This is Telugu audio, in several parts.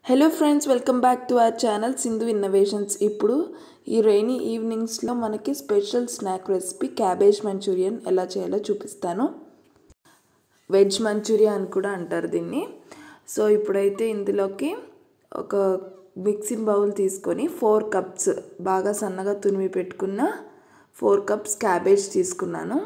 hello friends welcome back to our channel Sindhu innovations ఇప్పుడు ఈ రైనీ ఈవినింగ్స్లో మనకి special snack recipe cabbage Manchurian ఎలా చేయాలో చూపిస్తాను వెజ్ మంచూరియా అని కూడా అంటారు దీన్ని సో ఇప్పుడైతే ఇందులోకి ఒక మిక్సింగ్ బౌల్ తీసుకొని ఫోర్ కప్స్ బాగా సన్నగా తునిమి పెట్టుకున్న ఫోర్ కప్స్ క్యాబేజ్ తీసుకున్నాను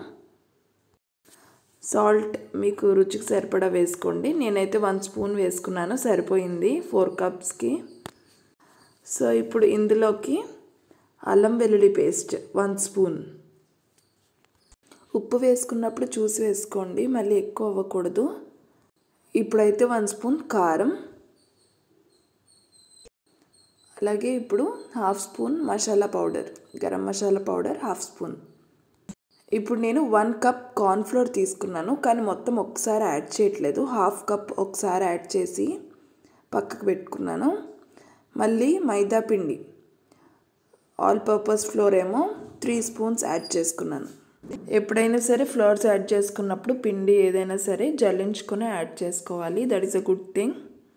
సాల్ట్ మీకు రుచికి సరిపడా వేసుకోండి నేనైతే వన్ స్పూన్ వేసుకున్నాను సరిపోయింది ఫోర్ కప్స్కి సో ఇప్పుడు ఇందులోకి అల్లం వెల్లుల్లి పేస్ట్ వన్ స్పూన్ ఉప్పు వేసుకున్నప్పుడు చూసి వేసుకోండి మళ్ళీ ఎక్కువ అవ్వకూడదు ఇప్పుడైతే వన్ స్పూన్ కారం అలాగే ఇప్పుడు half spoon masala powder garam masala powder half spoon ఇప్పుడు నేను వన్ కప్ కార్న్ఫ్లోర్ తీసుకున్నాను కానీ మొత్తం ఒకసారి యాడ్ చేయట్లేదు హాఫ్ కప్ ఒకసారి యాడ్ చేసి పక్కకు పెట్టుకున్నాను మళ్ళీ మైదా పిండి ఆల్ పర్పస్ ఫ్లోర్ ఏమో త్రీ స్పూన్స్ యాడ్ చేసుకున్నాను ఎప్పుడైనా సరే ఫ్లోర్స్ యాడ్ చేసుకున్నప్పుడు పిండి ఏదైనా సరే జల్లించుకొని యాడ్ చేసుకోవాలి that is a good thing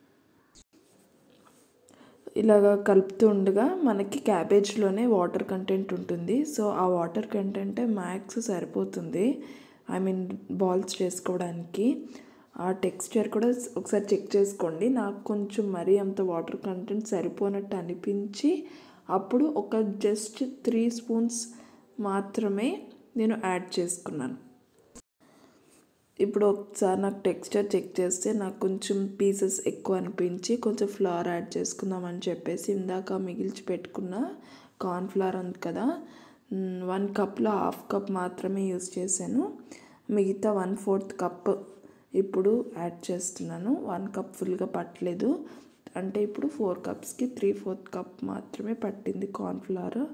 ఇలాగ కలుపుతూ ఉండగా మనకి క్యాబేజ్లోనే వాటర్ కంటెంట్ ఉంటుంది so uh water content max సరిపోతుంది ఐ మీన్ బాల్స్ చేసుకోవడానికి ఆ టెక్స్చర్ కూడా ఒకసారి చెక్ చేసుకోండి నాకు కొంచెం మరీ అంత వాటర్ కంటెంట్ సరిపోనట్టు అనిపించి అప్పుడు ఒక జస్ట్ త్రీ స్పూన్స్ మాత్రమే నేను యాడ్ చేసుకున్నాను ఇప్పుడు ఒకసారి నాకు టెక్స్చర్ చెక్ చేస్తే నాకు కొంచెం పీసెస్ ఎక్కువ అనిపించి కొంచెం ఫ్లవర్ యాడ్ చేసుకుందామని చెప్పేసి ఇందాక మిగిల్చి పెట్టుకున్న కార్న్ ఫ్లవర్ ఉంది కదా వన్ కప్లో హాఫ్ కప్ మాత్రమే యూస్ చేశాను మిగతా వన్ ఫోర్త్ కప్ ఇప్పుడు యాడ్ చేస్తున్నాను వన్ కప్ ఫుల్గా పట్టలేదు అంటే ఇప్పుడు ఫోర్ కప్స్కి త్రీ ఫోర్త్ కప్ మాత్రమే పట్టింది కార్న్ ఫ్లవర్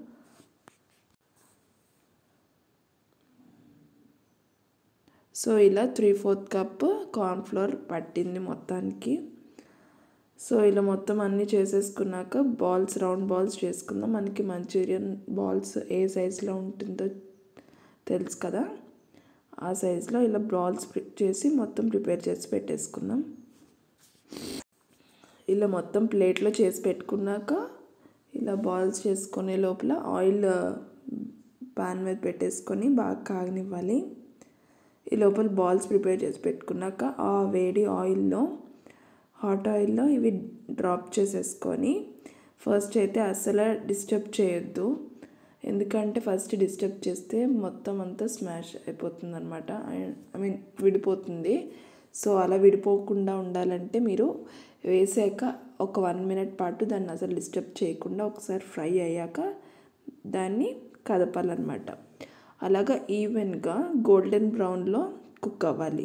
సో ఇలా త్రీ ఫోర్త్ కప్ కార్న్ఫ్లోర్ పట్టింది మొత్తానికి సో ఇలా మొత్తం అన్నీ చేసేసుకున్నాక బాల్స్ రౌండ్ బాల్స్ చేసుకుందాం మనకి మంచూరియన్ బాల్స్ ఏ సైజులో ఉంటుందో తెలుసు కదా ఆ సైజులో ఇలా బాల్స్ చేసి మొత్తం ప్రిపేర్ చేసి పెట్టేసుకుందాం ఇలా మొత్తం ప్లేట్లో చేసి పెట్టుకున్నాక ఇలా బాల్స్ చేసుకునే లోపల ఆయిల్ పాన్ మీద పెట్టేసుకొని బాగా కాగనివ్వాలి ఈ లోపల బాల్స్ ప్రిపేర్ చేసి పెట్టుకున్నాక ఆ వేడి ఆయిల్లో హాట్ ఆయిల్లో ఇవి డ్రాప్ చేసేసుకొని ఫస్ట్ అయితే అసలు డిస్టర్బ్ చేయొద్దు ఎందుకంటే ఫస్ట్ డిస్టర్బ్ చేస్తే మొత్తం అంతా స్మాష్ అయిపోతుంది అనమాట ఐ మీన్ విడిపోతుంది సో అలా విడిపోకుండా ఉండాలంటే మీరు వేసాక ఒక వన్ మినిట్ పాటు దాన్ని అసలు డిస్టర్బ్ చేయకుండా ఒకసారి ఫ్రై అయ్యాక దాన్ని కదపాలన్నమాట అలాగా ఈవెన్గా గోల్డెన్ బ్రౌన్లో కుక్ అవ్వాలి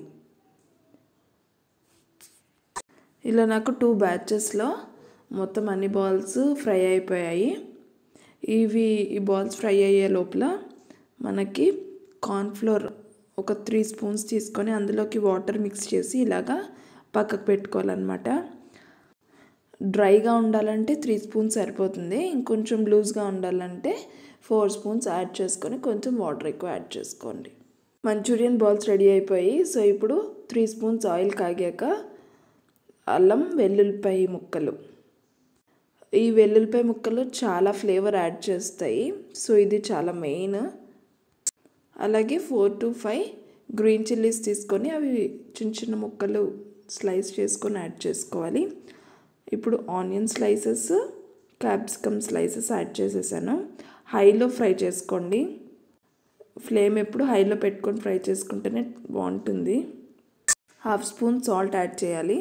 ఇలా నాకు టూ బ్యాచెస్లో మొత్తం అన్ని బాల్స్ ఫ్రై అయిపోయాయి ఇవి ఈ బాల్స్ ఫ్రై అయ్యే లోపల మనకి కార్న్ఫ్లోర్ ఒక త్రీ స్పూన్స్ తీసుకొని అందులోకి వాటర్ మిక్స్ చేసి ఇలాగా పక్కకు పెట్టుకోవాలన్నమాట డ్రైగా ఉండాలంటే త్రీ స్పూన్స్ సరిపోతుంది ఇంకొంచెం లూజ్గా ఉండాలంటే ఫోర్ స్పూన్స్ యాడ్ చేసుకొని కొంచెం వాటర్ ఎక్కువ యాడ్ చేసుకోండి మంచూరియన్ బాల్స్ రెడీ అయిపోయి సో ఇప్పుడు త్రీ స్పూన్స్ ఆయిల్ కాగాక అల్లం వెల్లుల్లిపాయ ముక్కలు ఈ వెల్లుల్లిపాయ ముక్కలు చాలా ఫ్లేవర్ యాడ్ చేస్తాయి సో ఇది చాలా మెయిన్ అలాగే four to five green chillies తీసుకొని అవి చిన్న చిన్న ముక్కలు స్లైస్ చేసుకొని యాడ్ చేసుకోవాలి ఇప్పుడు onion slices capsicum slices add చేసేసాను హైలో ఫ్రై చేసుకోండి ఫ్లేమ్ ఎప్పుడు హైలో పెట్టుకొని ఫ్రై చేసుకుంటేనే బాగుంటుంది హాఫ్ స్పూన్ సాల్ట్ యాడ్ చేయాలి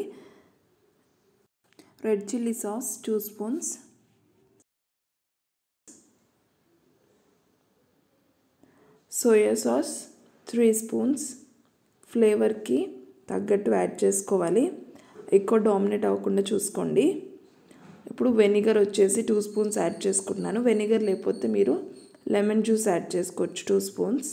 red chilli sauce two spoons soya sauce three spoons ఫ్లేవర్కి తగ్గట్టు యాడ్ చేసుకోవాలి ఎక్కువ డామినేట్ అవ్వకుండా చూసుకోండి ఇప్పుడు వెనిగర్ వచ్చేసి టూ స్పూన్స్ యాడ్ చేసుకుంటున్నాను వెనిగర్ లేకపోతే మీరు లెమన్ జ్యూస్ యాడ్ చేసుకోవచ్చు టూ స్పూన్స్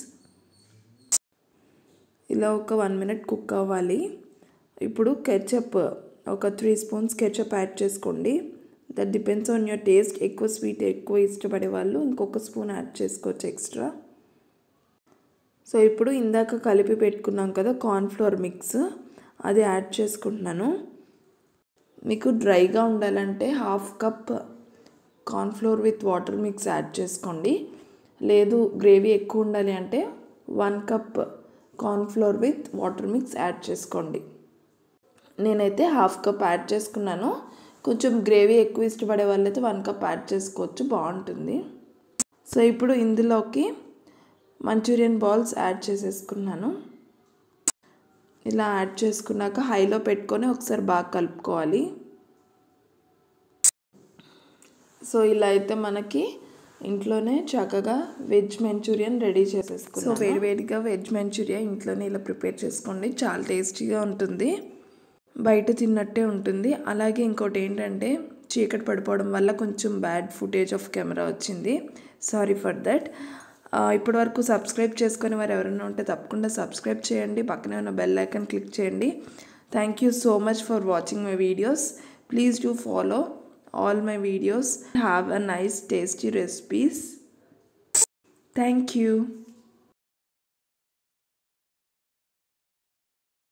ఇలా ఒక వన్ మినిట్ కుక్ అవ్వాలి ఇప్పుడు కెచప్ ఒక త్రీ స్పూన్స్ కెచప్ యాడ్ చేసుకోండి that depends on your taste ఎక్కువ స్వీట్ ఎక్కువ ఇష్టపడే వాళ్ళు ఇంకొక స్పూన్ యాడ్ చేసుకోవచ్చు ఎక్స్ట్రా సో ఇప్పుడు ఇందాక కలిపి పెట్టుకున్నాం కదా కార్న్ఫ్లోర్ మిక్స్ అది యాడ్ చేసుకుంటున్నాను మీకు డ్రైగా ఉండాలంటే half cup cornflour with water mix add చేసుకోండి లేదు గ్రేవీ ఎక్కువ ఉండాలి అంటే one cup cornflour with water mix add చేసుకోండి నేనైతే హాఫ్ కప్ యాడ్ చేసుకున్నాను కొంచెం గ్రేవీ ఎక్కువ ఇష్టపడే వాళ్ళైతే వన్ కప్ యాడ్ చేసుకోవచ్చు బాగుంటుంది సో ఇప్పుడు ఇందులోకి మంచూరియన్ బాల్స్ యాడ్ చేసేసుకున్నాను ఇలా యాడ్ చేసుకున్నాక హైలో పెట్టుకొని ఒకసారి బాగా కలుపుకోవాలి సో ఇలా అయితే మనకి ఇంట్లోనే చక్కగా వెజ్ మంచూరియన్ రెడీ చేసేసుకో సో వేడివేడిగా వెజ్ మంచూరియా ఇంట్లోనే ఇలా ప్రిపేర్ చేసుకోండి చాలా టేస్టీగా ఉంటుంది బయట తిన్నట్టే ఉంటుంది అలాగే ఇంకోటి ఏంటంటే చీకటి పడిపోవడం వల్ల కొంచెం బ్యాడ్ ఫుటేజ్ ఆఫ్ కెమెరా వచ్చింది సారీ ఫర్ దట్ ఇప్పటి వరకు సబ్స్క్రైబ్ చేసుకుని వారు ఎవరైనా ఉంటే తప్పకుండా సబ్స్క్రైబ్ చేయండి పక్కనే ఉన్న బెల్ ఐకాన్ క్లిక్ చేయండి thank you so much for watching my videos please do follow all my videos have a nice tasty recipes thank you